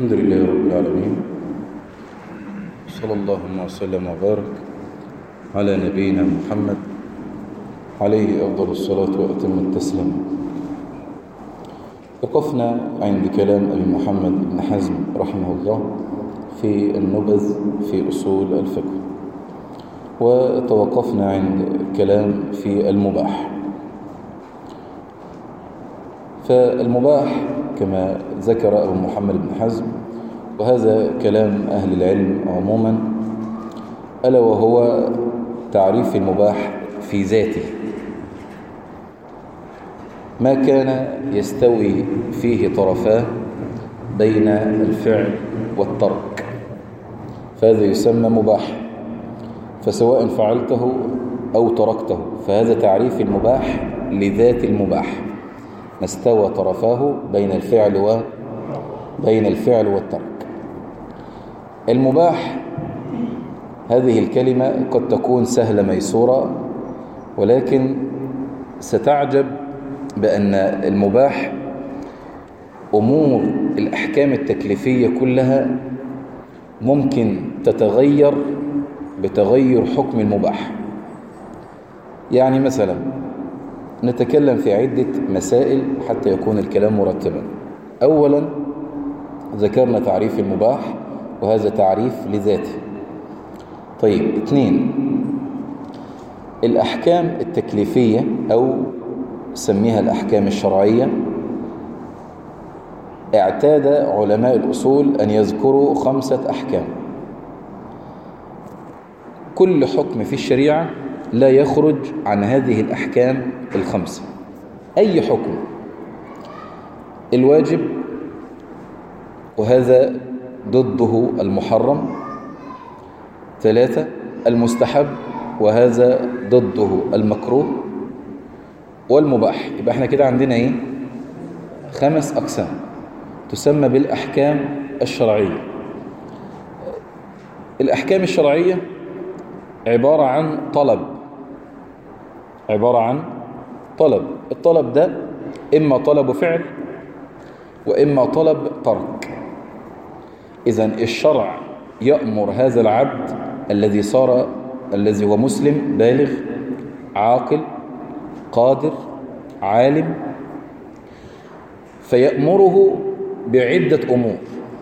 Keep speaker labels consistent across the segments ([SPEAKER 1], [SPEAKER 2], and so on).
[SPEAKER 1] الحمد لله رب العالمين صلى الله وسلم وبارك على نبينا محمد عليه أفضل الصلاة وأتم التسليم وقفنا عند كلام أبي محمد بن حزم رحمه الله في النبذ في أصول الفقه وتوقفنا عند كلام في المباح فالمباح كما ذكر أبو محمد بن حزم وهذا كلام أهل العلم عموما ألا وهو تعريف المباح في ذاته ما كان يستوي فيه طرفاه بين الفعل والترك فهذا يسمى مباح فسواء فعلته أو تركته فهذا تعريف المباح لذات المباح ما استوى طرفاه بين الفعل و بين الفعل والترك المباح هذه الكلمة قد تكون سهلة ميسورة ولكن ستعجب بأن المباح أمور الأحكام التكليفية كلها ممكن تتغير بتغير حكم المباح يعني مثلا نتكلم في عدة مسائل حتى يكون الكلام مرتبا أولا ذكرنا تعريف المباح وهذا تعريف لذاته طيب اثنين الأحكام التكليفية أو سميها الأحكام الشرعية اعتاد علماء الأصول أن يذكروا خمسة أحكام كل حكم في الشريعة لا يخرج عن هذه الأحكام الخمسة أي حكم الواجب وهذا ضده المحرم ثلاثة المستحب وهذا ضده المكروه والمباح يبقى احنا كده عندنا ايه خمس أقسام تسمى بالأحكام الشرعية الأحكام الشرعية عبارة عن طلب عبارة عن طلب الطلب ده إما طلب فعل وإما طلب ترك إذا الشرع يأمر هذا العبد الذي صار الذي هو مسلم بالغ عاقل قادر عالم فيأمره بعدة أمور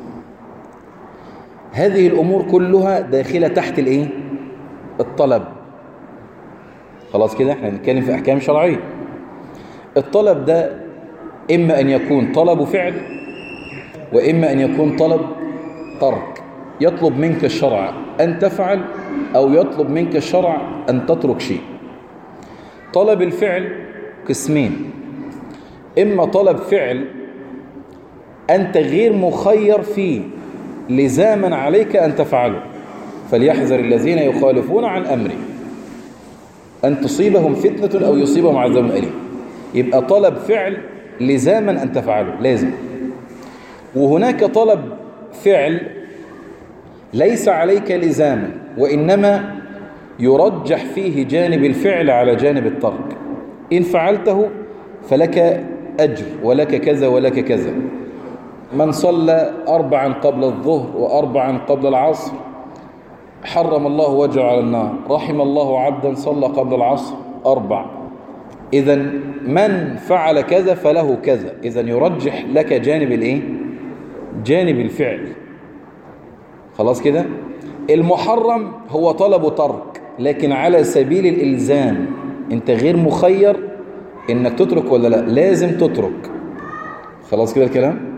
[SPEAKER 1] هذه الأمور كلها داخلة تحت الإيه؟ الطلب خلاص كده احنا بنتكلم في أحكام شرعية الطلب ده إما أن يكون طلب فعل وإما أن يكون طلب ترك يطلب منك الشرع أن تفعل أو يطلب منك الشرع أن تترك شيء طلب الفعل قسمين إما طلب فعل أنت غير مخير فيه لزاما عليك أن تفعله فليحذر الذين يخالفون عن أمره أن تصيبهم فتنة أو يصيبهم عذاب أليم يبقى طلب فعل لزاما أن تفعله لازم وهناك طلب فعل ليس عليك لزاما وإنما يرجح فيه جانب الفعل على جانب الترك إن فعلته فلك أجر ولك كذا ولك كذا من صلى أربعا قبل الظهر وأربعا قبل العصر حرم الله وجهه على النار رحم الله عبدا صلى قبل العصر أربع إذا من فعل كذا فله كذا إذا يرجح لك جانب الإيه؟ جانب الفعل خلاص كده المحرم هو طلب ترك لكن على سبيل الإلزام انت غير مخير انك تترك ولا لا لازم تترك خلاص كده الكلام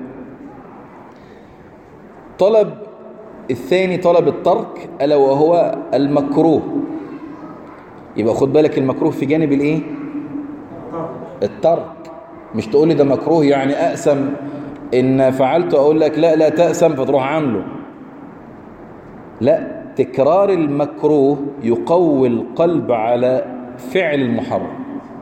[SPEAKER 1] طلب الثاني طلب الترك ألا وهو المكروه يبقى خد بالك المكروه في جانب الايه الترك مش تقول لي ده مكروه يعني أقسم إن فعلت أقول لك لا لا تأسم فتروح عامله لا تكرار المكروه يقوي القلب على فعل المحرم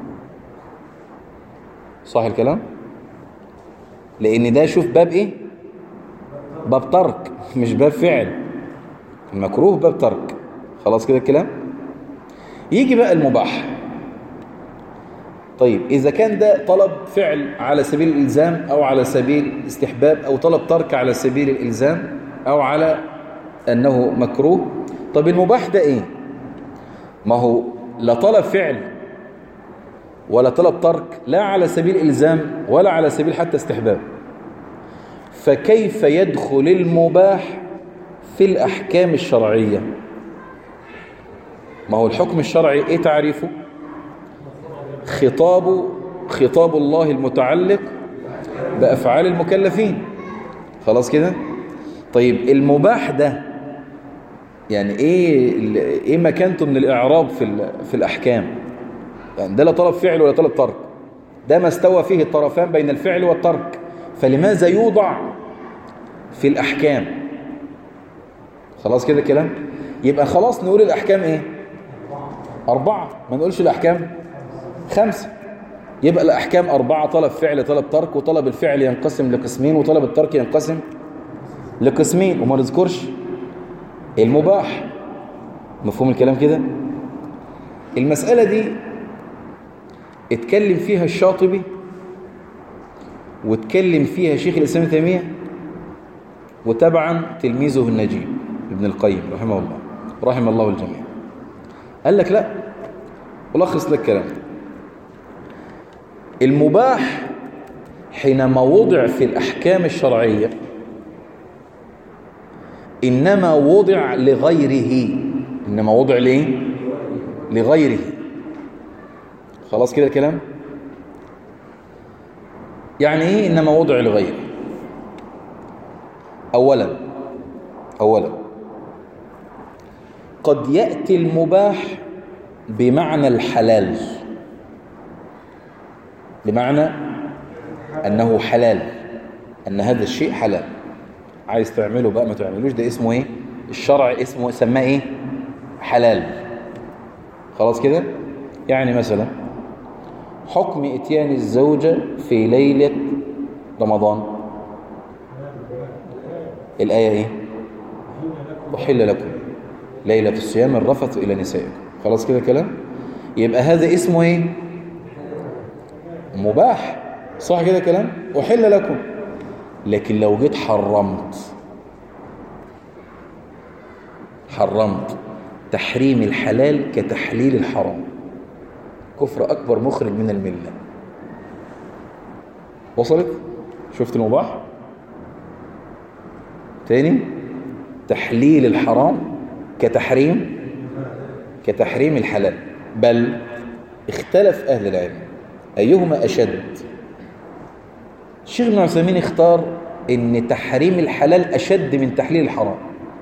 [SPEAKER 1] صح الكلام لأن ده شوف باب إيه باب ترك مش باب فعل المكروه باب ترك خلاص كده الكلام يجي بقى المباح طيب إذا كان ده طلب فعل على سبيل الإلزام أو على سبيل الاستحباب أو طلب ترك على سبيل الإلزام أو على أنه مكروه طب المباح ده إيه ما هو لا طلب فعل ولا طلب ترك لا على سبيل إلزام ولا على سبيل حتى استحباب فكيف يدخل المباح في الأحكام الشرعية ما هو الحكم الشرعي إيه تعريفه خطاب خطاب الله المتعلق بأفعال المكلفين خلاص كده طيب المباح ده يعني ايه ايه مكانته من الاعراب في في الاحكام يعني ده لا طلب فعل ولا طلب ترك ده ما استوى فيه الطرفان بين الفعل والترك فلماذا يوضع في الاحكام خلاص كده كلام يبقى خلاص نقول الاحكام ايه اربعه ما نقولش الاحكام خمسه يبقى الاحكام اربعه طلب فعل طلب ترك وطلب الفعل ينقسم لقسمين وطلب الترك ينقسم لقسمين وما نذكرش المباح مفهوم الكلام كده المسألة دي اتكلم فيها الشاطبي واتكلم فيها شيخ الإسلام تيمية وتبعا تلميذه النجيب ابن القيم رحمه الله رحم الله الجميع قال لك لا ألخص لك كلام المباح حينما وضع في الأحكام الشرعية إنما وضع لغيره إنما وضع ليه لغيره خلاص كده الكلام يعني إيه إنما وضع لغيره أولا أولا قد يأتي المباح بمعنى الحلال بمعنى أنه حلال أن هذا الشيء حلال عايز تعمله بقى ما تعملوش ده اسمه ايه الشرع اسمه سماه ايه حلال خلاص كده يعني مثلا حكم اتيان الزوجة في ليلة رمضان الآية ايه أحل لكم ليلة الصيام الرفث إلى نسائكم خلاص كده كلام يبقى هذا اسمه ايه مباح صح كده كلام أحل لكم لكن لو جيت حرمت حرمت تحريم الحلال كتحليل الحرام كفر أكبر مخرج من الملة وصلت شفت المباح تاني تحليل الحرام كتحريم كتحريم الحلال بل اختلف أهل العلم أيهما أشد الشيخ ابن عثيمين اختار ان تحريم الحلال اشد من تحليل الحرام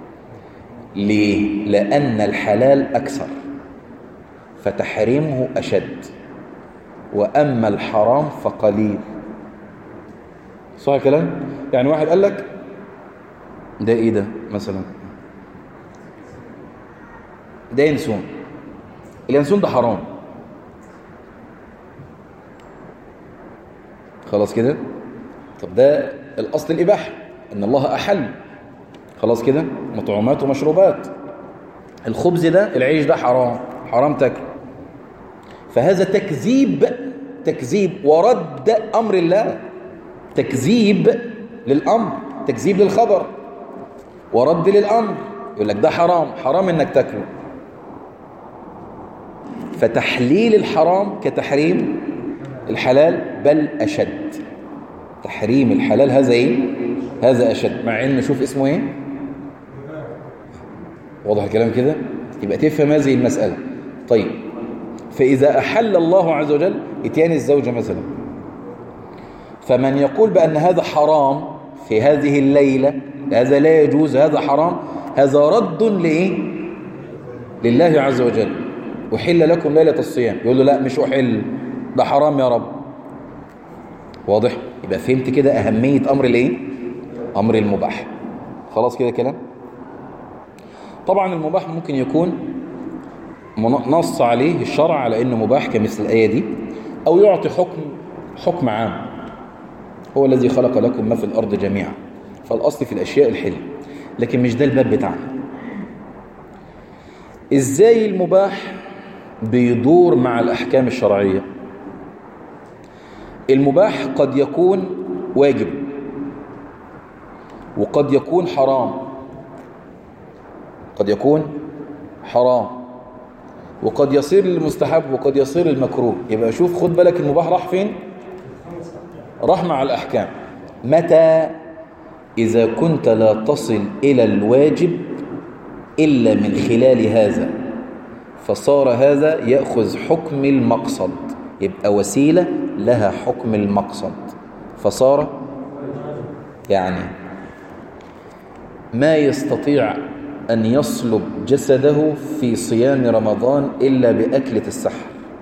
[SPEAKER 1] ليه لان الحلال اكثر فتحريمه اشد واما الحرام فقليل صح الكلام يعني واحد قال لك ده ايه ده مثلا ده ينسون اليانسون ده حرام خلاص كده طب ده الأصل الإباحة إن الله أحل خلاص كده مطعومات ومشروبات الخبز ده العيش ده حرام حرام تاكل فهذا تكذيب تكذيب ورد أمر الله تكذيب للأمر تكذيب للخبر ورد للأمر يقول لك ده حرام حرام إنك تاكله فتحليل الحرام كتحريم الحلال بل أشد تحريم الحلال هذا ايه هذا اشد مع ان شوف اسمه ايه واضح الكلام كده يبقى تفهم هذه المسألة طيب فإذا أحل الله عز وجل اتيان الزوجة مثلا فمن يقول بأن هذا حرام في هذه الليلة هذا لا يجوز هذا حرام هذا رد لإيه لله عز وجل أحل لكم ليلة الصيام يقول له لا مش أحل ده حرام يا رب واضح يبقى فهمت كده أهمية أمر الإيه أمر المباح خلاص كده كلام طبعا المباح ممكن يكون نص عليه الشرع على انه مباح كمثل الآية دي أو يعطي حكم حكم عام هو الذي خلق لكم ما في الأرض جميعا فالأصل في الأشياء الحل لكن مش ده الباب بتاعنا إزاي المباح بيدور مع الأحكام الشرعية المباح قد يكون واجب وقد يكون حرام قد يكون حرام وقد يصير المستحب وقد يصير المكروه يبقى شوف خد بالك المباح راح فين راح مع الأحكام متى إذا كنت لا تصل إلى الواجب إلا من خلال هذا فصار هذا يأخذ حكم المقصد يبقى وسيلة لها حكم المقصد فصار يعني ما يستطيع أن يصلب جسده في صيام رمضان إلا بأكلة السحر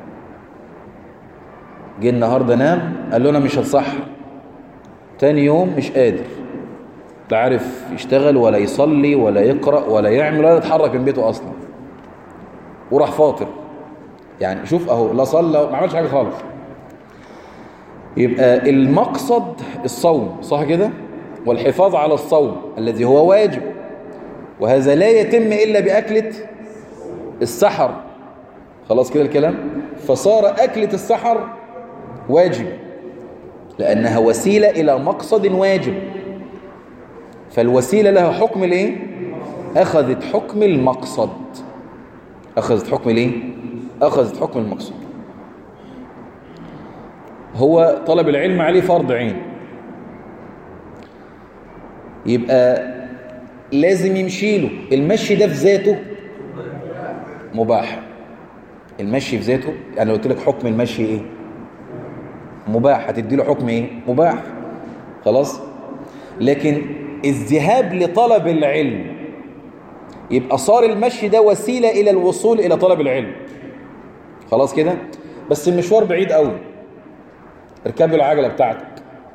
[SPEAKER 1] جه النهاردة نام قال له أنا مش هتصحر تاني يوم مش قادر لا عارف يشتغل ولا يصلي ولا يقرأ ولا يعمل ولا يتحرك من بيته أصلا وراح فاطر يعني شوف أهو لا صلى ما عملش حاجة خالص يبقى المقصد الصوم صح كده والحفاظ على الصوم الذي هو واجب وهذا لا يتم إلا بأكلة السحر خلاص كده الكلام فصار أكلة السحر واجب لأنها وسيلة إلى مقصد واجب فالوسيلة لها حكم الايه أخذت حكم المقصد أخذت حكم الايه أخذت حكم المقصد هو طلب العلم عليه فرض عين يبقى لازم يمشي له المشي ده في ذاته مباح المشي في ذاته يعني قلت لك حكم المشي ايه مباح هتدي له حكم ايه مباح خلاص لكن الذهاب لطلب العلم يبقى صار المشي ده وسيلة إلى الوصول إلى طلب العلم خلاص كده بس المشوار بعيد قوي اركب العجلة بتاعتك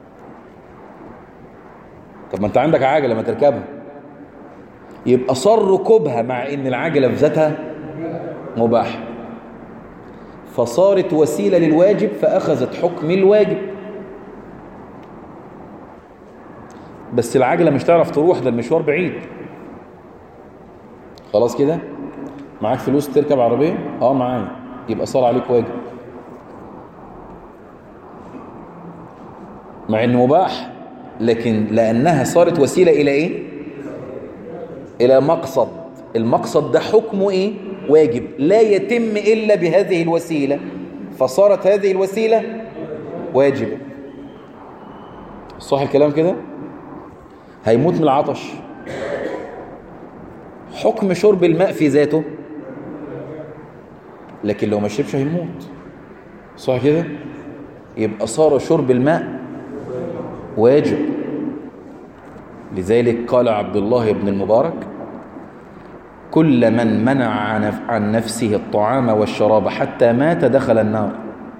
[SPEAKER 1] طب ما انت عندك عجلة ما تركبها يبقى صار ركوبها مع ان العجلة في ذاتها مباح فصارت وسيلة للواجب فأخذت حكم الواجب بس العجلة مش تعرف تروح ده المشوار بعيد خلاص كده معاك فلوس تركب عربية اه معايا يبقى صار عليك واجب مع انه مباح لكن لأنها صارت وسيلة إلى إيه إلى مقصد المقصد ده حكمه إيه واجب لا يتم إلا بهذه الوسيلة فصارت هذه الوسيلة واجبة صح الكلام كده هيموت من العطش حكم شرب الماء في ذاته لكن لو ما شربش هيموت صح كده يبقى صار شرب الماء واجب لذلك قال عبد الله بن المبارك كل من منع عن نفسه الطعام والشراب حتى مات دخل النار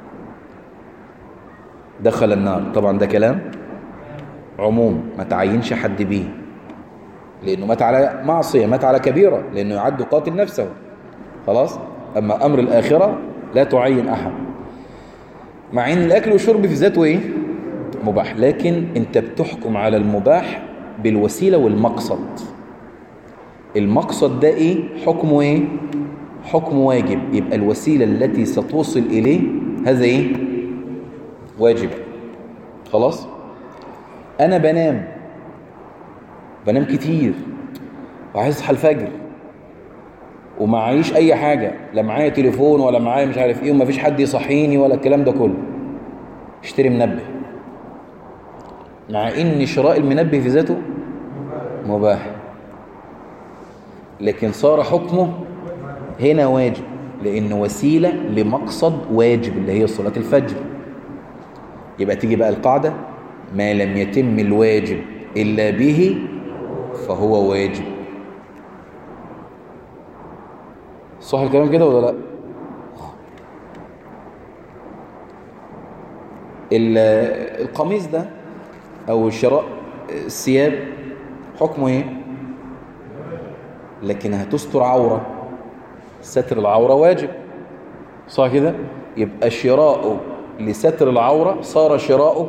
[SPEAKER 1] دخل النار طبعا ده كلام عموم ما تعينش حد بيه لأنه مات على معصية مات على كبيرة لأنه يعد قاتل نفسه خلاص أما أمر الآخرة لا تعين أحد مع أن الأكل والشرب في ذاته إيه مباح لكن أنت بتحكم على المباح بالوسيلة والمقصد المقصد ده إيه حكمه إيه حكم واجب يبقى الوسيلة التي ستوصل إليه هذا إيه واجب خلاص أنا بنام بنام كتير وعايز اصحى الفجر ومعيش اي حاجة لا معايا تليفون ولا معايا مش عارف ايه ومفيش حد يصحيني ولا الكلام ده كله اشتري منبه مع ان شراء المنبه في ذاته مباح لكن صار حكمه هنا واجب لانه وسيلة لمقصد واجب اللي هي صلاة الفجر يبقى تيجي بقى القاعدة ما لم يتم الواجب إلا به فهو واجب صح الكلام كده ولا لا القميص ده او شراء الثياب حكمه ايه لكن هتستر عورة ستر العورة واجب صح كده يبقى شراؤه لستر العورة صار شراؤه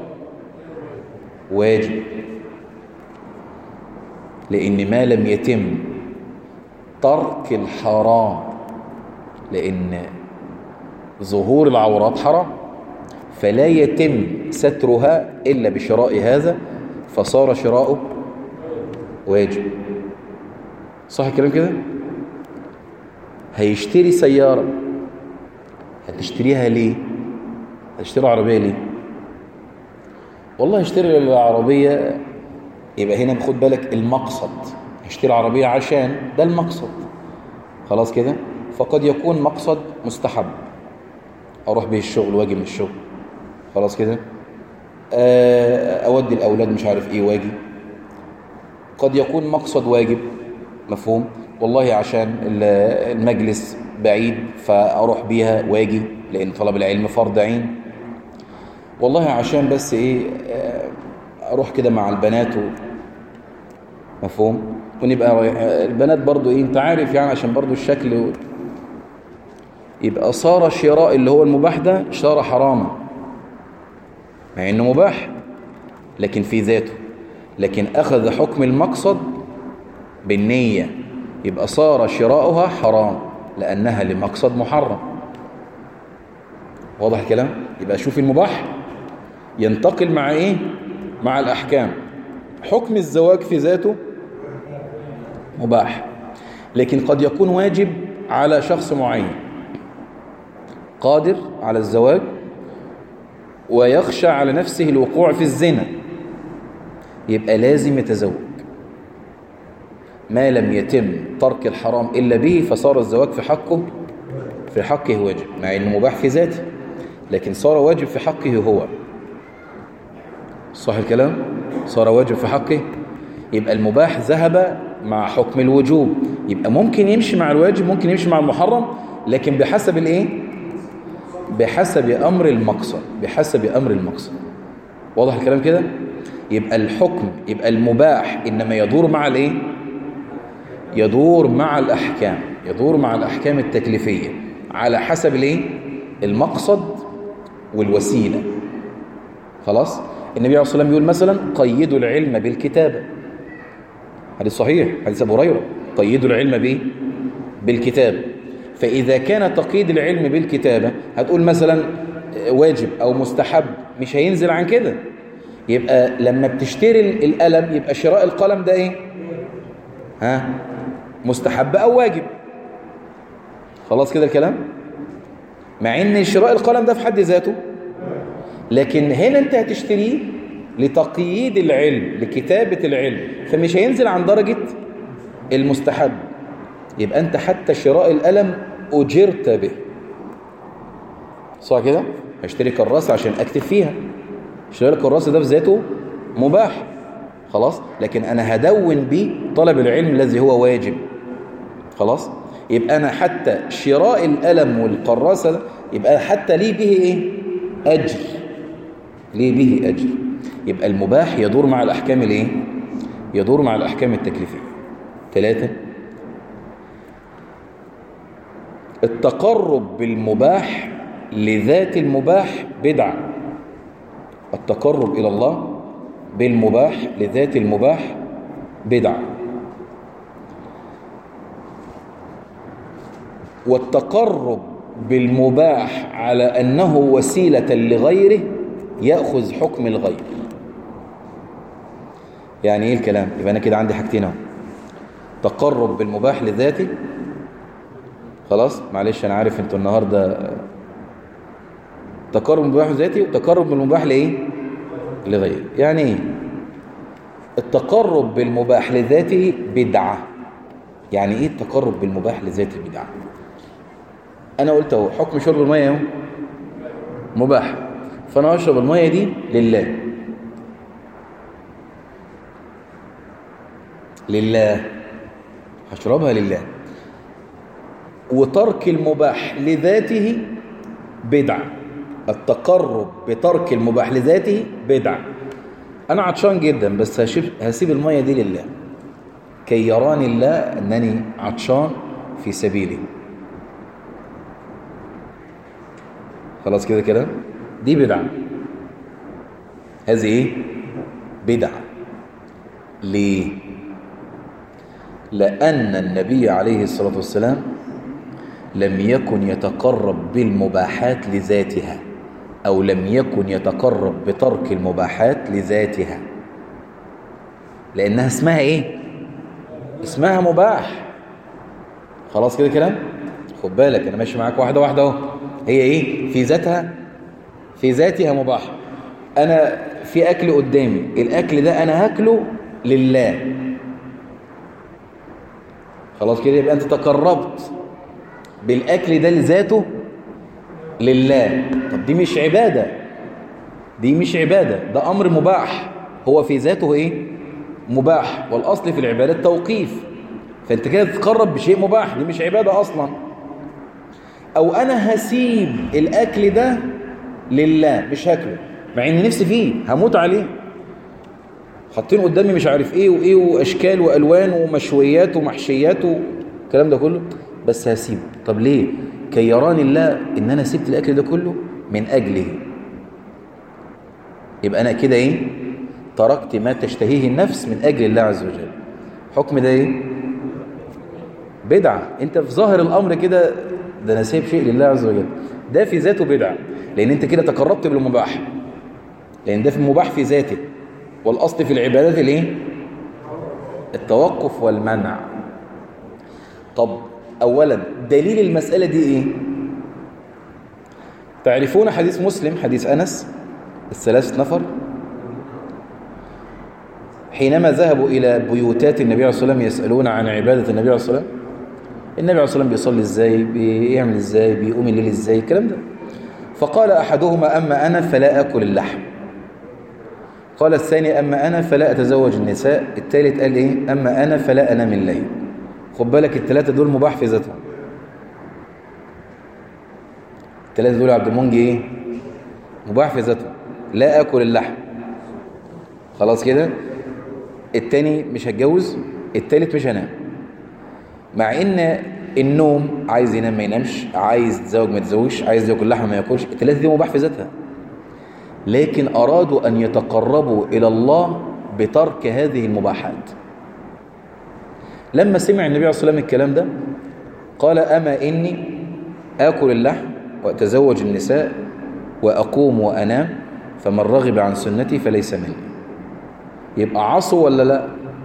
[SPEAKER 1] واجب لأن ما لم يتم ترك الحرام لأن ظهور العورات حرام فلا يتم سترها إلا بشراء هذا فصار شراؤه واجب صح الكلام كده هيشتري سيارة هتشتريها ليه هتشتري عربية ليه والله يشتري العربية يبقى هنا بخد بالك المقصد هشتري عربية عشان ده المقصد خلاص كده فقد يكون مقصد مستحب اروح به الشغل واجي من الشغل خلاص كده اودي الاولاد مش عارف ايه واجي قد يكون مقصد واجب مفهوم والله عشان المجلس بعيد فاروح بيها واجي لان طلب العلم فرض عين والله عشان بس ايه اروح كده مع البنات و... مفهوم ونبقى البنات برضو ايه انت عارف يعني عشان برضو الشكل و... يبقى صار شراء اللي هو المباح ده صار حراما مع انه مباح لكن في ذاته لكن اخذ حكم المقصد بالنية يبقى صار شراؤها حرام لانها لمقصد محرم واضح الكلام يبقى شوف المباح ينتقل مع ايه مع الاحكام حكم الزواج في ذاته مباح لكن قد يكون واجب على شخص معين قادر على الزواج ويخشى على نفسه الوقوع في الزنا يبقى لازم يتزوج ما لم يتم ترك الحرام إلا به فصار الزواج في حقه في حقه واجب مع أنه مباح في ذاته لكن صار واجب في حقه هو صح الكلام صار واجب في حقه يبقى المباح ذهب مع حكم الوجوب يبقى ممكن يمشي مع الواجب ممكن يمشي مع المحرم لكن بحسب الايه بحسب امر المقصد بحسب امر المقصد واضح الكلام كده يبقى الحكم يبقى المباح انما يدور مع الايه يدور مع الاحكام يدور مع الاحكام التكليفيه على حسب الايه المقصد والوسيله خلاص النبي عليه الصلاه والسلام يقول مثلا قيدوا العلم بالكتابه حديث صحيح حديث ابو هريره قيدوا العلم بايه بالكتابه فاذا كان تقييد العلم بالكتابه هتقول مثلا واجب او مستحب مش هينزل عن كده يبقى لما بتشتري القلم يبقى شراء القلم ده ايه ها مستحب او واجب خلاص كده الكلام مع ان شراء القلم ده في حد ذاته لكن هنا انت هتشتريه لتقييد العلم لكتابة العلم فمش هينزل عن درجة المستحب يبقى انت حتى شراء القلم أجرت به صح كده هشتري كراسة عشان أكتب فيها شراء الكراسة ده في ذاته مباح خلاص لكن أنا هدون بيه طلب العلم الذي هو واجب خلاص يبقى أنا حتى شراء القلم والكراسة يبقى حتى ليه به إيه أجر ليه به أجر يبقى المباح يدور مع الأحكام الايه يدور مع الأحكام التكليفية ثلاثة التقرب بالمباح لذات المباح بدعة التقرب إلى الله بالمباح لذات المباح بدعة والتقرب بالمباح على أنه وسيلة لغيره يأخذ حكم الغير يعني ايه الكلام يبقى انا كده عندي حاجتين اهو تقرب بالمباح لذاتي خلاص معلش انا عارف انتوا النهارده تقرب بالمباح لذاتي وتقرب بالمباح لايه لغيري يعني ايه التقرب بالمباح لذاته بدعه يعني ايه التقرب بالمباح لذاته بدعه انا قلت اهو حكم شرب الميه اهو مباح فانا اشرب الميه دي لله لله هشربها لله وترك المباح لذاته بدعة التقرب بترك المباح لذاته بدعة أنا عطشان جدا بس هشيب هسيب المية دي لله كي يراني الله أنني عطشان في سبيله خلاص كده كده دي بدعة هذه ايه بدعة ليه لأن النبي عليه الصلاة والسلام لم يكن يتقرب بالمباحات لذاتها أو لم يكن يتقرب بترك المباحات لذاتها لأنها اسمها إيه؟ اسمها مباح خلاص كده كلام؟ خد بالك أنا ماشي معاك واحدة واحدة أهو هي إيه؟ في ذاتها في ذاتها مباح أنا في أكل قدامي الأكل ده أنا هاكله لله خلاص كده يبقى أنت تقربت بالأكل ده لذاته لله طب دي مش عبادة دي مش عبادة ده أمر مباح هو في ذاته إيه مباح والأصل في العبادة التوقيف فأنت كده تتقرب بشيء مباح دي مش عبادة أصلا أو أنا هسيب الأكل ده لله مش هاكله مع إن نفسي فيه هموت عليه حاطين قدامي مش عارف إيه وإيه وأشكال وألوان ومشويات ومحشيات والكلام ده كله بس هسيبه طب ليه كي يراني الله ان انا سبت الاكل ده كله من اجله يبقى انا كده ايه تركت ما تشتهيه النفس من اجل الله عز وجل حكم ده ايه بدعة انت في ظاهر الامر كده ده انا سايب شيء لله عز وجل ده في ذاته بدعة لان انت كده تقربت بالمباح لان ده في المباح في ذاته والاصل في العبادات الايه التوقف والمنع طب اولا دليل المسألة دي ايه تعرفون حديث مسلم حديث انس الثلاث نفر حينما ذهبوا إلى بيوتات النبي عليه الصلاة والسلام يسألون عن عبادة النبي عليه الصلاة والسلام النبي عليه الصلاة والسلام بيصلي ازاي بيعمل ازاي بيقوم الليل ازاي الكلام ده فقال أحدهما أما أنا فلا أكل اللحم قال الثاني أما أنا فلا أتزوج النساء الثالث قال إيه أما أنا فلا أنام الليل خد بالك الثلاثة دول مباح في ذاتهم الثلاثة دول عبد المنجي إيه مباح في ذاتهم لا أكل اللحم خلاص كده التاني مش هتجوز التالت مش هنام مع ان النوم عايز ينام ما ينامش عايز يتزوج ما يتزوجش عايز ياكل لحمه ما ياكلش الثلاثه دي مباح في ذاتها لكن ارادوا ان يتقربوا الى الله بترك هذه المباحات لما سمع النبي عليه الصلاه والسلام الكلام ده قال اما اني اكل اللحم واتزوج النساء واقوم وانام فمن رغب عن سنتي فليس مني يبقى عصوا ولا لا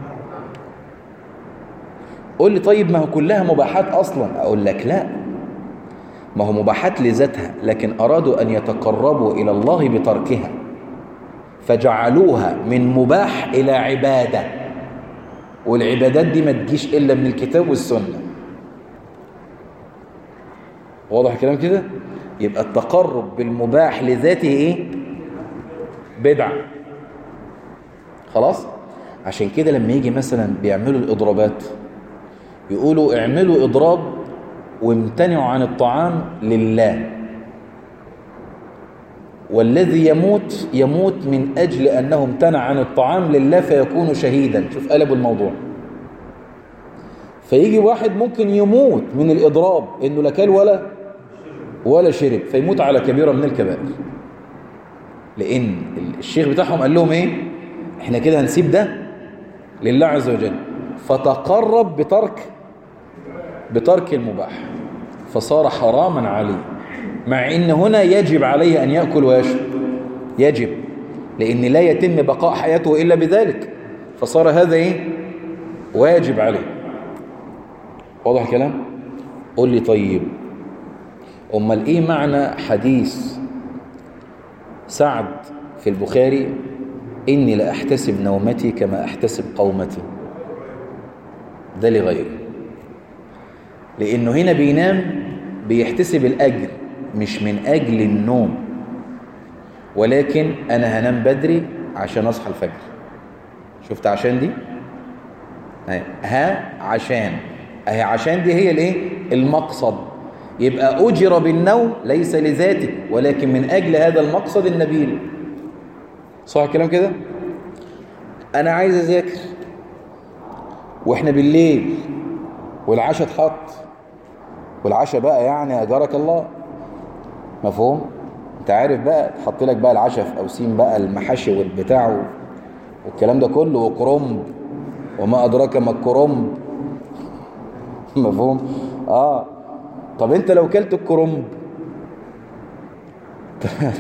[SPEAKER 1] قول لي طيب ما هو كلها مباحات أصلا أقول لك لا ما هو مباحات لذاتها لكن أرادوا أن يتقربوا إلى الله بتركها فجعلوها من مباح إلى عبادة والعبادات دي ما تجيش إلا من الكتاب والسنة واضح الكلام كده يبقى التقرب بالمباح لذاته إيه بدعة خلاص عشان كده لما يجي مثلا بيعملوا الإضرابات يقولوا اعملوا إضراب وامتنعوا عن الطعام لله والذي يموت يموت من أجل أنه امتنع عن الطعام لله فيكون شهيدا شوف قلبوا الموضوع فيجي واحد ممكن يموت من الإضراب إنه لا كل ولا ولا شرب فيموت على كبيرة من الكبائر لأن الشيخ بتاعهم قال لهم إيه احنا كده هنسيب ده لله عز وجل فتقرب بترك بترك المباح فصار حراما عليه مع ان هنا يجب عليه ان يأكل ويشرب يجب لان لا يتم بقاء حياته الا بذلك فصار هذا ايه واجب عليه واضح الكلام قول لي طيب امال ايه معنى حديث سعد في البخاري إني لأحتسب نومتي كما أحتسب قومتي ده لغيره لأنه هنا بينام بيحتسب الأجر مش من أجل النوم ولكن أنا هنام بدري عشان أصحى الفجر شفت عشان دي ها عشان أهي عشان دي هي الايه المقصد يبقى أجر بالنوم ليس لذاته ولكن من أجل هذا المقصد النبيل صح الكلام كده انا عايز اذاكر واحنا بالليل والعشاء اتحط والعشاء بقى يعني اجرك الله مفهوم انت عارف بقى تحط لك بقى العشاء في اوسيم بقى المحاشي والبتاع والكلام ده كله وكرنب وما ادراك ما الكرنب مفهوم اه طب انت لو كلت الكرنب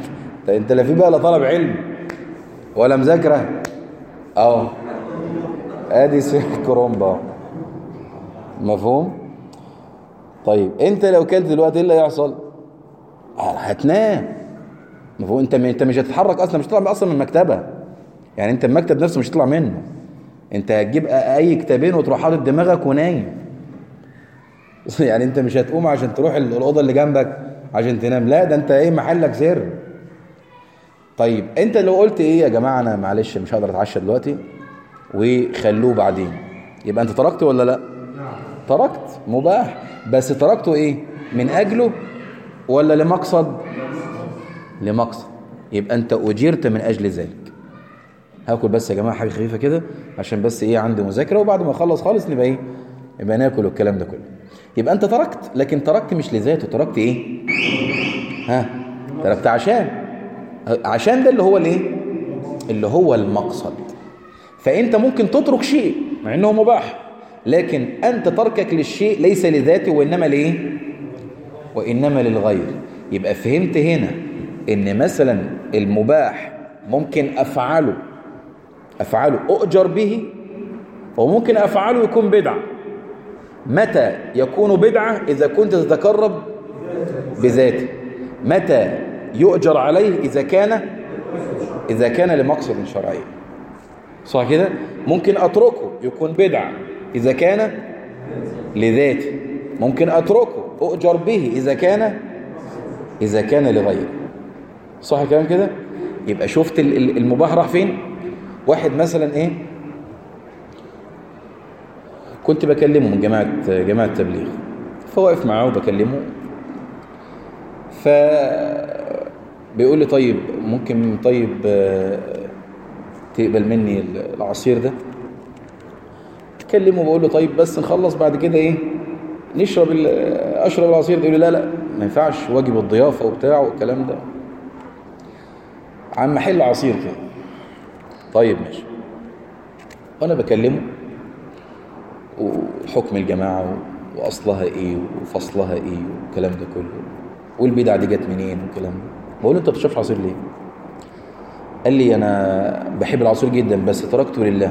[SPEAKER 1] انت لا في بقى لا طلب علم ولا مذاكره اهو ادي سيح كرومبا مفهوم طيب انت لو كلت دلوقتي ايه اللي هيحصل هتنام مفهوم انت انت مش هتتحرك اصلا مش هتطلع اصلا من المكتبه يعني انت المكتب نفسه مش هتطلع منه انت هتجيب اي كتابين وتروح حاطط دماغك ونايم يعني انت مش هتقوم عشان تروح الاوضه اللي جنبك عشان تنام لا ده انت ايه محلك سر طيب انت لو قلت ايه يا جماعه انا معلش مش هقدر اتعشى دلوقتي وخلوه بعدين يبقى انت تركت ولا لا تركت مباح بس تركته ايه من اجله ولا لمقصد لمقصد يبقى انت اجرت من اجل ذلك هاكل بس يا جماعه حاجه خفيفه كده عشان بس ايه عندي مذاكره وبعد ما اخلص خالص نبقى ايه يبقى ناكل والكلام ده كله يبقى انت تركت لكن تركت مش لذاته تركت ايه ها تركت عشان عشان ده اللي هو الايه اللي هو المقصد فانت ممكن تترك شيء مع انه مباح لكن انت تركك للشيء ليس لذاته وانما لايه وانما للغير يبقى فهمت هنا ان مثلا المباح ممكن افعله افعله اؤجر به وممكن افعله يكون بدعه متى يكون بدعة إذا كنت تتقرب بذاته متى يؤجر عليه إذا كان إذا كان لمقصد شرعي صح كده ممكن أتركه يكون بدعة إذا كان لذاته ممكن أتركه أؤجر به إذا كان إذا كان لغيره صح الكلام كده يبقى شفت المباح راح فين واحد مثلا إيه كنت بكلمه من جماعة جماعة تبليغ فواقف معاه وبكلمه ف بيقول لي طيب ممكن طيب تقبل مني العصير ده اكلمه بقول له طيب بس نخلص بعد كده ايه نشرب اشرب العصير ده يقول لي لا لا ما ينفعش واجب الضيافه وبتاع والكلام ده عم محل عصير كده طيب ماشي وانا بكلمه وحكم الجماعة وأصلها إيه وفصلها إيه والكلام ده كله والبدع دي جت منين والكلام ده بقول له أنت بتشرب عصير ليه قال لي أنا بحب العصير جدا بس تركته لله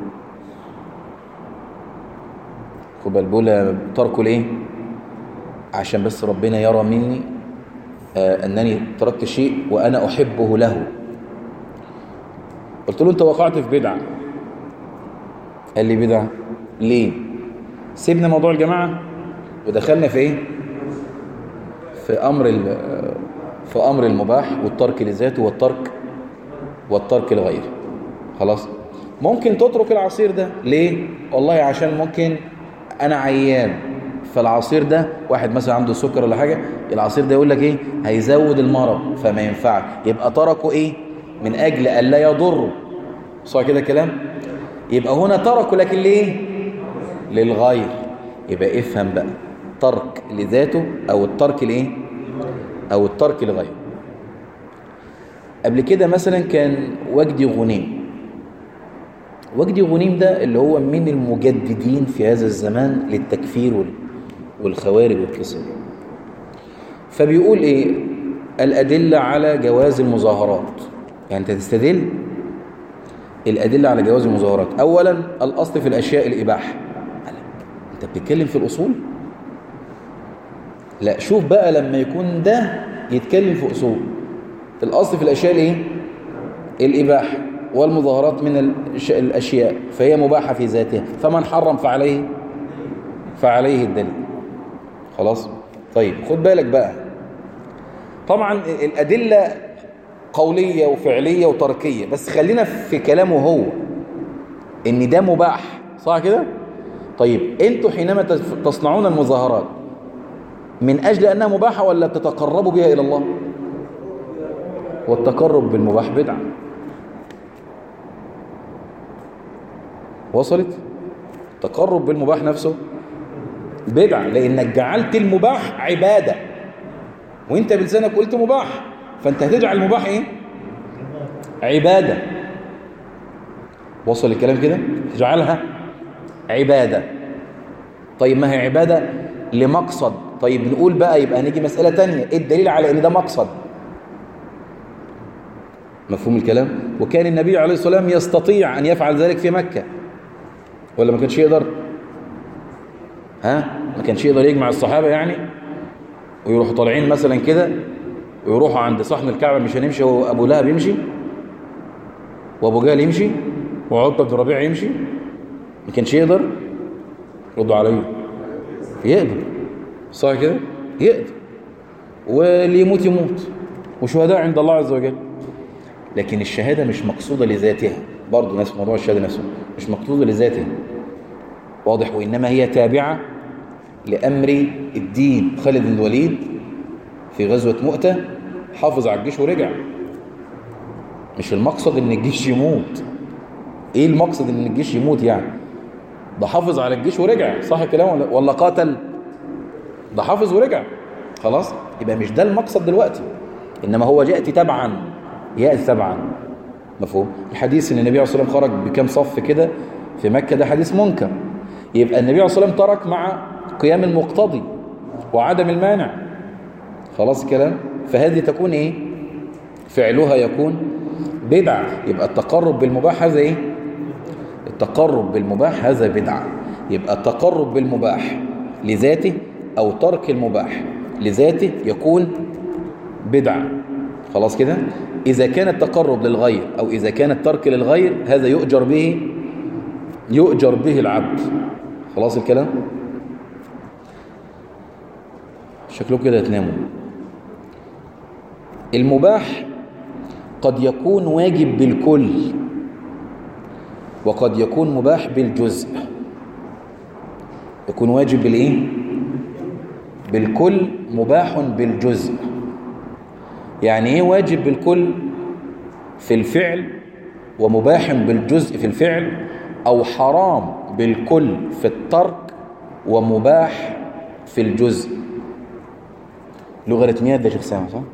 [SPEAKER 1] خد بالك بقول تركه ليه عشان بس ربنا يرى مني آه أنني تركت شيء وأنا أحبه له قلت له أنت وقعت في بدعة قال لي بدعة ليه سيبنا موضوع الجماعة ودخلنا في ايه في امر في امر المباح والترك لذاته والترك والترك لغيره خلاص ممكن تترك العصير ده ليه والله عشان ممكن انا عيان فالعصير ده واحد مثلا عنده سكر ولا حاجه العصير ده يقول لك ايه هيزود المرض فما ينفعش يبقى تركه ايه من اجل الا يضره صح كده كلام يبقى هنا تركه لكن ليه للغير يبقى افهم بقى ترك لذاته او الترك لايه او الترك لغيره قبل كده مثلا كان وجدي غنيم وجدي غنيم ده اللي هو من المجددين في هذا الزمان للتكفير والخوارج والكسر فبيقول ايه الأدلة على جواز المظاهرات يعني انت تستدل الأدلة على جواز المظاهرات أولا الأصل في الأشياء الإباحة انت بتتكلم في الأصول لا شوف بقى لما يكون ده يتكلم في أصول الأصل في الأشياء الايه الإباحة والمظاهرات من الأشياء فهي مباحة في ذاتها فمن حرم فعليه فعليه الدليل خلاص طيب خد بالك بقى طبعا الأدلة قولية وفعلية وتركية بس خلينا في كلامه هو ان ده مباح صح كده طيب انتوا حينما تصنعون المظاهرات من اجل انها مباحة ولا بتتقربوا بها الى الله والتقرب بالمباح بدعة وصلت تقرب بالمباح نفسه بدعة لانك جعلت المباح عبادة وانت بلسانك قلت مباح فانت هتجعل المباح ايه عبادة وصل الكلام كده تجعلها عبادة طيب ما هي عبادة لمقصد طيب نقول بقى يبقى هنيجي مسألة تانية ايه الدليل على ان ده مقصد مفهوم الكلام وكان النبي عليه الصلاة والسلام يستطيع أن يفعل ذلك في مكة ولا ما كانش يقدر ها ما كانش يقدر يجمع الصحابة يعني ويروحوا طالعين مثلا كده ويروحوا عند صحن الكعبة مش هنمشي وأبو لهب يمشي وأبو جهل يمشي وعطة بن ربيع يمشي ما كانش يقدر ردوا عليه يقدر صح كده يقدر واللي يموت يموت وشهداء عند الله عز وجل لكن الشهادة مش مقصودة لذاتها برضه نفس موضوع الشهادة نفسه مش مقصودة لذاتها واضح وإنما هي تابعة لأمر الدين خالد بن الوليد في غزوة مؤتة حافظ على الجيش ورجع مش المقصد ان الجيش يموت ايه المقصد ان الجيش يموت يعني ده حافظ على الجيش ورجع صح الكلام ولا, ولا قاتل ده حافظ ورجع خلاص يبقى مش ده المقصد دلوقتي انما هو ياتي تبعا ياتي تبعا مفهوم الحديث ان النبي عليه الصلاه والسلام خرج بكام صف كده في مكه ده حديث منكر يبقى النبي عليه الصلاه والسلام ترك مع قيام المقتضي وعدم المانع خلاص الكلام فهذه تكون ايه فعلها يكون بدعة يبقى التقرب بالمباح هذا ايه التقرب بالمباح هذا بدعة يبقى التقرب بالمباح لذاته او ترك المباح لذاته يكون بدعة خلاص كده اذا كان التقرب للغير او اذا كان الترك للغير هذا يؤجر به يؤجر به العبد خلاص الكلام شكله كده تناموا المباح قد يكون واجب بالكل وقد يكون مباح بالجزء يكون واجب بالايه بالكل مباح بالجزء يعني ايه واجب بالكل في الفعل ومباح بالجزء في الفعل او حرام بالكل في الترك ومباح في الجزء لوغاريتميات ده شيخ سامع صح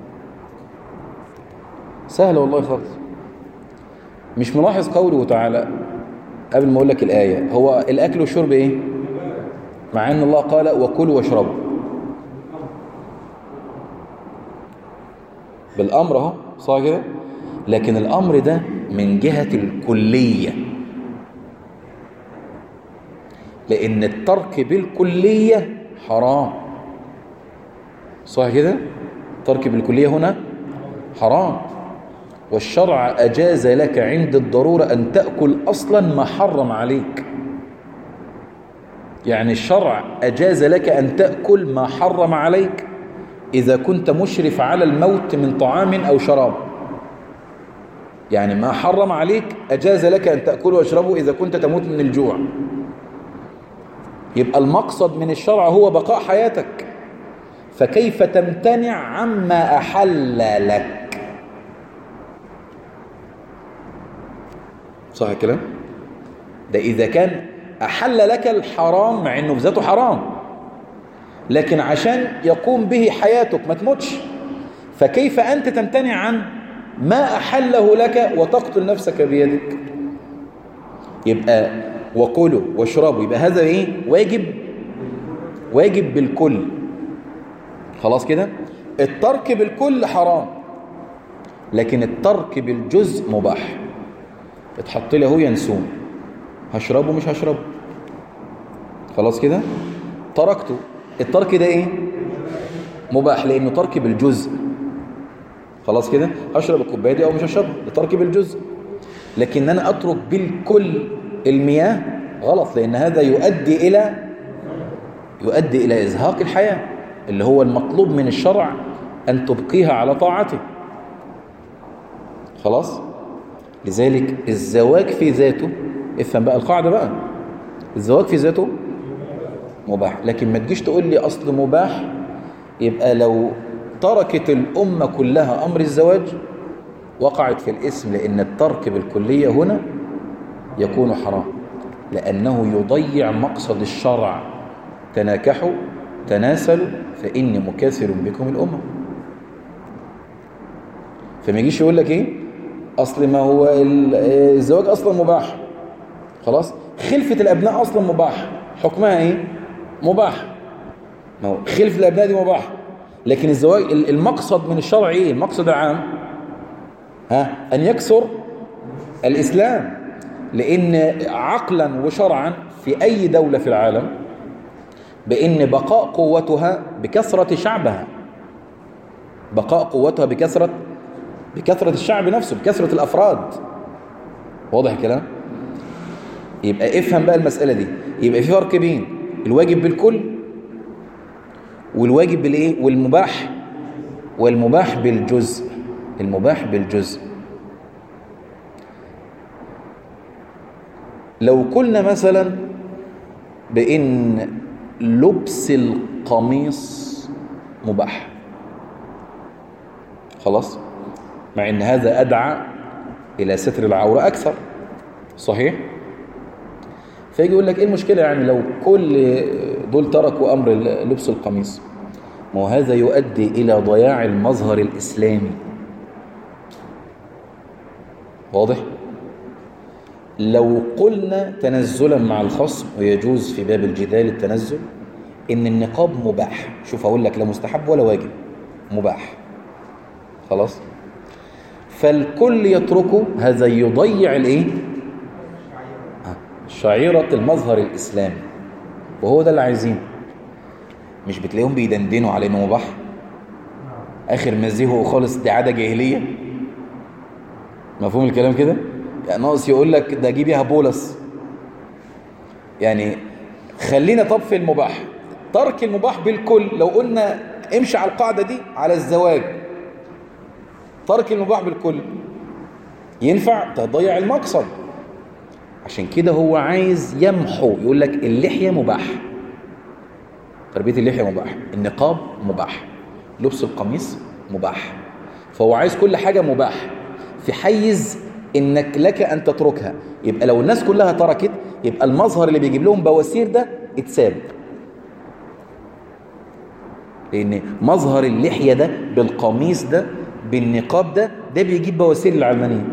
[SPEAKER 1] سهلة والله خالص مش ملاحظ قوله تعالى قبل ما اقول لك الآية هو الأكل والشرب إيه مع أن الله قال وكلوا واشربوا بالأمر اهو صح كده لكن الأمر ده من جهة الكلية لأن الترك بالكلية حرام صح كده ترك بالكلية هنا حرام والشرع أجاز لك عند الضرورة أن تأكل أصلا ما حرم عليك يعني الشرع أجاز لك أن تأكل ما حرم عليك إذا كنت مشرف على الموت من طعام أو شراب يعني ما حرم عليك أجاز لك أن تأكل واشربه إذا كنت تموت من الجوع يبقى المقصد من الشرع هو بقاء حياتك فكيف تمتنع عما أحل لك صح الكلام ده إذا كان أحل لك الحرام مع أنه بذاته حرام لكن عشان يقوم به حياتك ما تموتش فكيف أنت تمتنع عن ما أحله لك وتقتل نفسك بيدك يبقى وكلوا واشربوا يبقى هذا ايه واجب واجب بالكل خلاص كده الترك بالكل حرام لكن الترك بالجزء مباح اتحط لي اهو ينسون هشربه مش هشربه خلاص كده تركته الترك ده ايه مباح لانه ترك بالجزء خلاص كده هشرب الكوبايه دي او مش هشربها ده ترك بالجزء لكن انا اترك بالكل المياه غلط لان هذا يؤدي الى يؤدي الى ازهاق الحياه اللي هو المطلوب من الشرع ان تبقيها على طاعته خلاص لذلك الزواج في ذاته افهم بقى القاعده بقى الزواج في ذاته مباح لكن ما تجيش تقول لي اصل مباح يبقى لو تركت الامه كلها امر الزواج وقعت في الاسم لان الترك بالكليه هنا يكون حرام لأنه يضيع مقصد الشرع تناكحوا تناسلوا فإني مكاثر بكم الأمة فما يجيش يقول لك إيه أصل ما هو الزواج أصلا مباح خلاص خلفة الأبناء أصلا مباح حكمها إيه مباح ما هو خلفة الأبناء دي مباح لكن الزواج المقصد من الشرع إيه المقصد العام ها أن يكسر الإسلام لأن عقلا وشرعا في أي دولة في العالم بأن بقاء قوتها بكثرة شعبها بقاء قوتها بكثرة بكثرة الشعب نفسه بكثرة الأفراد واضح الكلام يبقى افهم بقى المسألة دي يبقى في فرق بين الواجب بالكل والواجب بالايه والمباح والمباح بالجزء المباح بالجزء لو قلنا مثلا بان لبس القميص مباح خلاص مع ان هذا ادعى الى ستر العوره اكثر صحيح فيجي يقول لك ايه المشكله يعني لو كل دول تركوا امر لبس القميص ما هو هذا يؤدي الى ضياع المظهر الاسلامي واضح لو قلنا تنزلا مع الخصم ويجوز في باب الجدال التنزل ان النقاب مباح شوف اقول لك لا مستحب ولا واجب مباح خلاص فالكل يتركه هذا يضيع الايه شعيرة المظهر الإسلامي وهو ده اللي عايزينه مش بتلاقيهم بيدندنوا على انه مباح اخر مزيه خالص دي عاده جاهليه مفهوم الكلام كده يعني ناقص يقول لك ده جيب بيها بولس يعني خلينا طب في المباح ترك المباح بالكل لو قلنا امشي على القاعده دي على الزواج ترك المباح بالكل ينفع تضيع المقصد عشان كده هو عايز يمحو يقول لك اللحية مباح تربية اللحية مباح النقاب مباح لبس القميص مباح فهو عايز كل حاجة مباح في حيز انك لك ان تتركها يبقى لو الناس كلها تركت يبقى المظهر اللي بيجيب لهم بواسير ده اتساب لان مظهر اللحية ده بالقميص ده بالنقاب ده ده بيجيب بواسير العلمانيين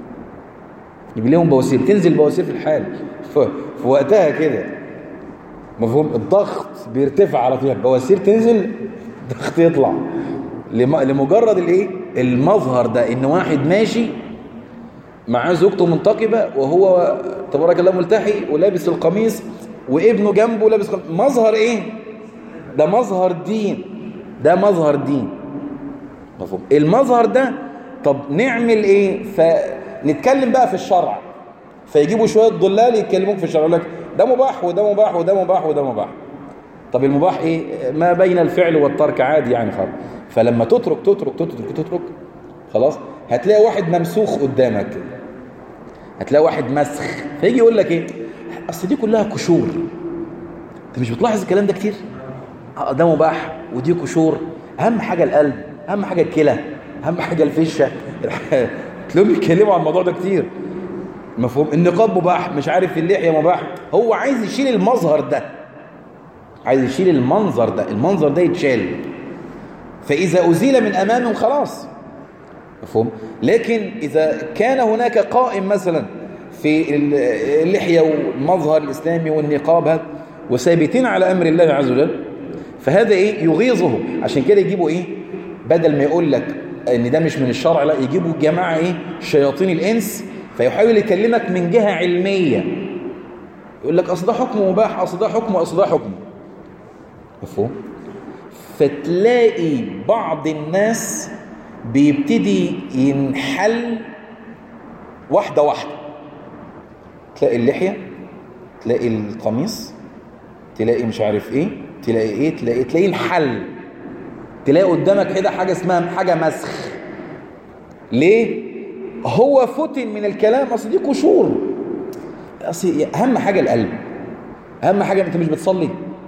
[SPEAKER 1] يجيب لهم بواسير تنزل بواسير في الحال في وقتها كده مفهوم الضغط بيرتفع على طول بواسير تنزل الضغط يطلع لمجرد الايه المظهر ده ان واحد ماشي معاه زوجته منتقبه وهو تبارك الله ملتحي ولابس القميص وابنه جنبه لابس قميص مظهر ايه ده مظهر دين ده مظهر دين مفهوم المظهر ده طب نعمل ايه فنتكلم بقى في الشرع فيجيبوا شويه ضلال يتكلموك في الشرع يقول لك ده مباح وده مباح وده مباح وده مباح طب المباح ايه ما بين الفعل والترك عادي يعني خلاص فلما تترك تترك تترك تترك خلاص هتلاقي واحد ممسوخ قدامك هتلاقي واحد مسخ فيجي يقول لك ايه اصل دي كلها قشور انت مش بتلاحظ الكلام ده كتير اه ده مباح ودي قشور اهم حاجه القلب اهم حاجه الكلى اهم حاجه الفشه تلاقيهم بيتكلموا عن الموضوع ده كتير مفهوم النقاب مباح مش عارف اللحيه مباح هو عايز يشيل المظهر ده عايز يشيل المنظر ده المنظر ده يتشال فإذا أزيل من أمامهم خلاص مفهوم لكن إذا كان هناك قائم مثلا في اللحية والمظهر الإسلامي والنقاب هذا وثابتين على أمر الله عز وجل فهذا إيه يغيظهم عشان كده يجيبوا إيه بدل ما يقول لك ان ده مش من الشرع لا يجيبوا جماعة ايه شياطين الانس فيحاول يكلمك من جهة علمية يقول لك اصل ده حكم مباح اصل ده حكم اصل ده حكم مفهوم فتلاقي بعض الناس بيبتدي ينحل واحدة واحدة تلاقي اللحية تلاقي القميص تلاقي مش عارف ايه تلاقي ايه تلاقي تلاقي الحل تلاقي قدامك كده حاجة اسمها حاجة مسخ ليه هو فتن من الكلام اصل دي قشور اصل اهم حاجة القلب اهم حاجة انت مش بتصلي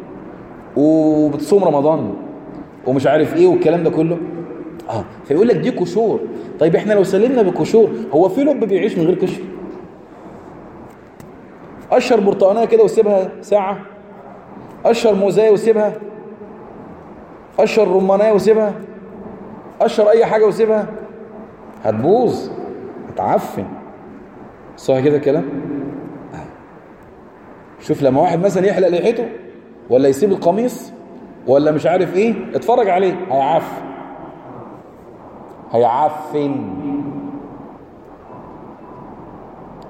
[SPEAKER 1] وبتصوم رمضان ومش عارف ايه والكلام ده كله اه فيقول لك دي قشور طيب احنا لو سلمنا بقشور هو في لب بيعيش من غير قشر قشر برتقانيه كده وسيبها ساعه قشر موزايه وسيبها قشر رمانيه وسيبها قشر اي حاجه وسيبها هتبوظ هتعفن صح كده الكلام آه. شوف لما واحد مثلا يحلق لحيته ولا يسيب القميص ولا مش عارف ايه اتفرج عليه هيعفن هيعفن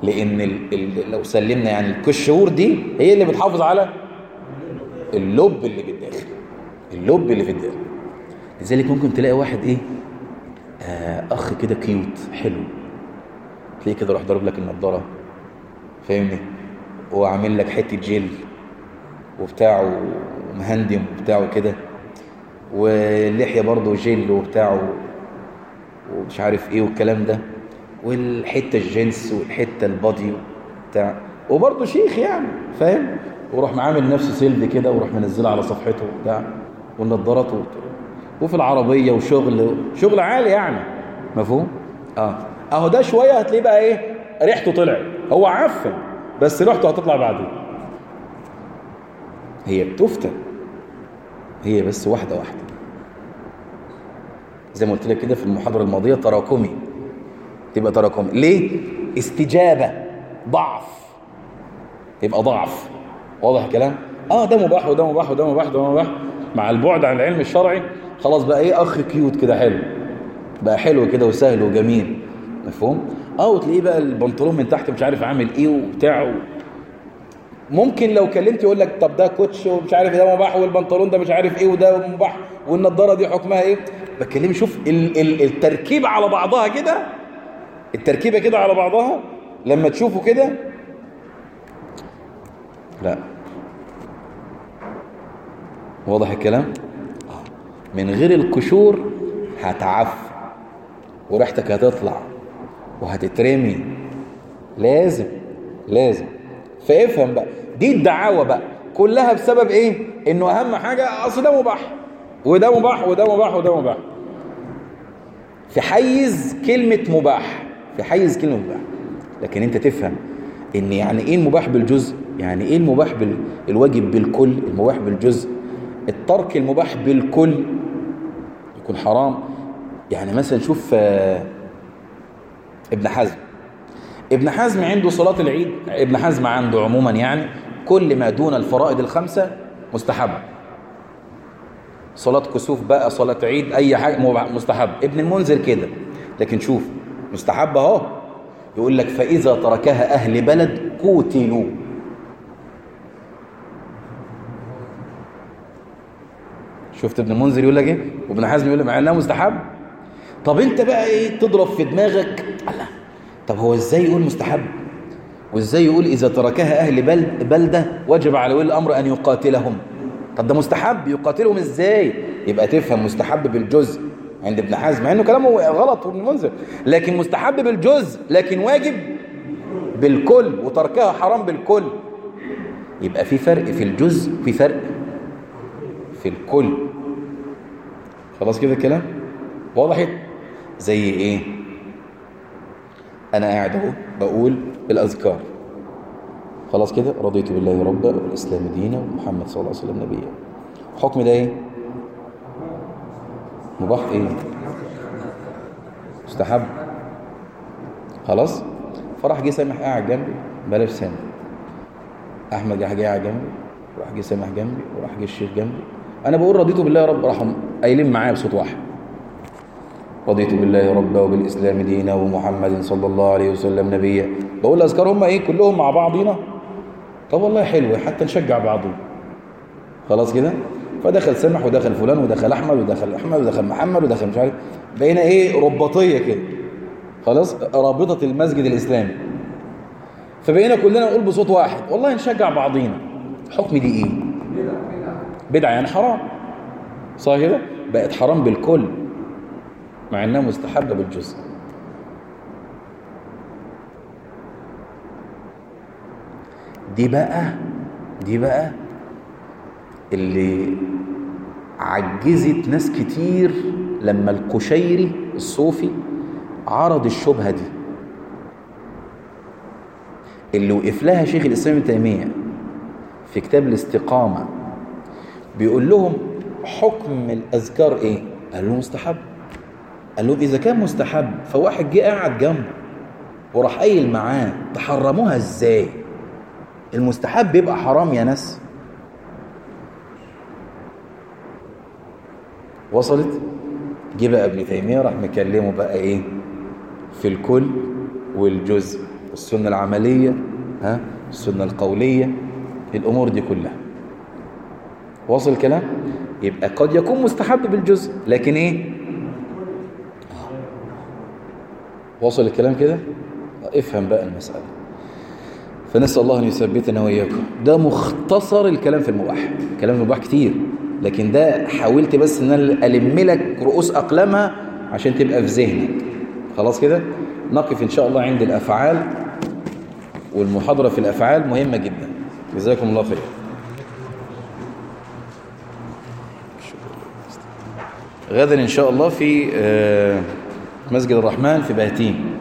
[SPEAKER 1] لان ال... ال... لو سلمنا يعني الكشور دي هي اللي بتحافظ على اللب اللي في الداخل اللب اللي في الداخل لذلك ممكن تلاقي واحد ايه آه اخ كده كيوت حلو تلاقيه كده راح ضارب لك النضاره فاهمني وعامل لك حته جيل وبتاعه مهندم وبتاعه كده واللحيه برضه جيل وبتاعه ومش عارف ايه والكلام ده والحته الجنس والحته البادي بتاع وبرضه شيخ يعني فاهم وراح معامل نفسه سيلد كده وراح منزلها على صفحته وبتاع والنضارات وبتاع وفي العربيه وشغل شغل عالي يعني مفهوم اه اهو ده شويه هتلاقيه بقى ايه ريحته طلعت هو عفن بس ريحته هتطلع بعدين هي بتفتن هي بس واحده واحده زي ما قلت لك كده في المحاضره الماضيه تراكمي تبقى تراكمي ليه استجابه ضعف يبقى ضعف واضح الكلام اه ده مباح وده مباح وده مباح وده مباح مع البعد عن العلم الشرعي خلاص بقى ايه اخ كيوت كده حلو بقى حلو كده وسهل وجميل مفهوم اه وتلاقيه بقى البنطلون من تحت مش عارف عامل ايه وبتاع ممكن لو كلمت يقول لك طب ده كوتش ومش عارف ده مباح والبنطلون ده مش عارف ايه وده مباح والنضاره دي حكمها ايه بكلم شوف ال ال التركيبه على بعضها كده التركيبه كده على بعضها لما تشوفه كده لا واضح الكلام من غير القشور هتعفن وريحتك هتطلع وهتترمي لازم لازم فافهم بقى دي الدعاوى بقى كلها بسبب ايه انه اهم حاجة اصل ده مباح وده مباح وده مباح وده مباح في حيز كلمة مباح في حيز كلمة مباح لكن انت تفهم ان يعني ايه المباح بالجزء يعني ايه المباح بالواجب بالكل المباح بالجزء الترك المباح بالكل يكون حرام يعني مثلا شوف ابن حزم ابن حزم عنده صلاة العيد ابن حزم عنده عموما يعني كل ما دون الفرائض الخمسة مستحب صلاة كسوف بقى صلاة عيد أي حاجة مستحب ابن المنذر كده لكن شوف مستحب اهو يقول لك فإذا تركها أهل بلد قوتلوا شفت ابن المنذر يقول لك ايه وابن حزم يقول لك مع انها مستحب طب انت بقى ايه تضرب في دماغك الله طب هو ازاي يقول مستحب وازاي يقول اذا تركها اهل بلد بلده وجب على ولي الامر ان يقاتلهم طب ده مستحب يقاتلهم ازاي يبقى تفهم مستحب بالجزء عند ابن حزم مع انه كلامه غلط ابن المنذر لكن مستحب بالجزء لكن واجب بالكل وتركها حرام بالكل يبقى في فرق في الجزء في فرق في الكل خلاص كده الكلام وضحت زي ايه انا قاعد اهو بقول الاذكار خلاص كده رضيت بالله ربا والاسلام دينا ومحمد صلى الله عليه وسلم نبيا حكم ده ايه مباح ايه مستحب خلاص فراح جه سامح قاعد جنبي بلاش سامح احمد جه قاعد جنبي وراح جه سامح جنبي وراح جه الشيخ جنبي انا بقول رضيت بالله يا رب راحوا قايلين معايا بصوت واحد رضيت بالله ربا وبالاسلام دينا ومحمد صلى الله عليه وسلم نبيا بقول الاذكار هم ايه كلهم مع بعضينا طب والله حلو حتى نشجع بعضنا خلاص كده فدخل سمح ودخل فلان ودخل احمد ودخل احمد ودخل محمد ودخل مش عارف بقينا ايه رباطيه كده خلاص رابطه المسجد الاسلامي فبقينا كلنا نقول بصوت واحد والله نشجع بعضينا حكم دي ايه بدعه يعني حرام صح كده بقت حرام بالكل مع انها مستحبه بالجزء دي بقى دي بقى اللي عجزت ناس كتير لما القشيري الصوفي عرض الشبهة دي اللي وقف لها شيخ الإسلام ابن تيمية في كتاب الاستقامة بيقول لهم حكم الأذكار إيه؟ قال له مستحب قال لهم إذا كان مستحب فواحد جه قاعد جنبه وراح قايل معاه تحرموها إزاي؟ المستحب بيبقى حرام يا ناس وصلت جه بقى ابن تيميه راح مكلمه بقى ايه في الكل والجزء السنة العملية ها السنة القولية الأمور دي كلها واصل الكلام يبقى قد يكون مستحب بالجزء لكن ايه واصل الكلام كده افهم بقى المسألة فنسأل الله أن يثبتنا وإياكم ده مختصر الكلام في المباح الكلام في المباح كتير لكن ده حاولت بس ان انا ألم لك رؤوس أقلامها عشان تبقى في ذهنك خلاص كده نقف إن شاء الله عند الأفعال والمحاضرة في الأفعال مهمة جدا جزاكم الله خير غدا إن شاء الله في مسجد الرحمن في بهتين